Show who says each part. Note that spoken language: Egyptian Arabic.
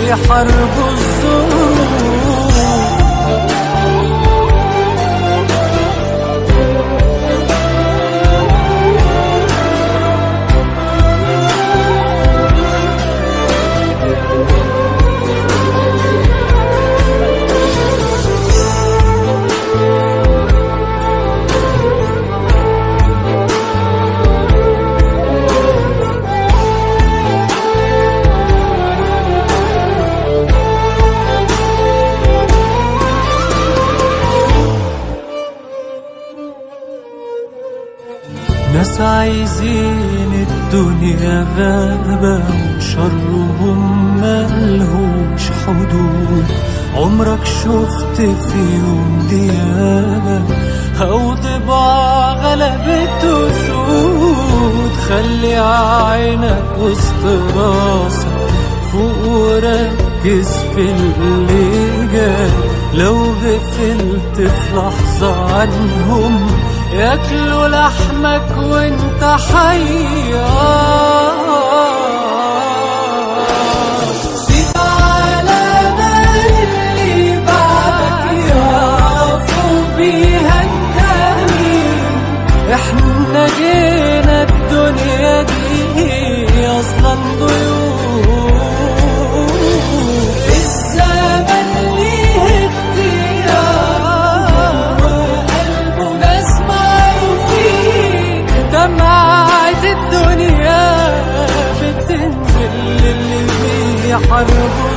Speaker 1: بيحاربوا الظروف ناس عايزين الدنيا غابة وشرهم ملهوش حدود عمرك شفت في يوم ديابة أو ضباع غلبت سود خلي عينك وسط راسك فوق وركز في اللي جاي لو غفلت في لحظة عنهم ياكلوا لحمك وانت حيار سيب على بال اللي بعدك يعرفوا بيها انت مين احنا جينا الدنيا دي اصلا ضيوف الزمن ليه اختيار وقلبه ناس معروفين دمعة الدنيا بتنزل للي بيحاربوا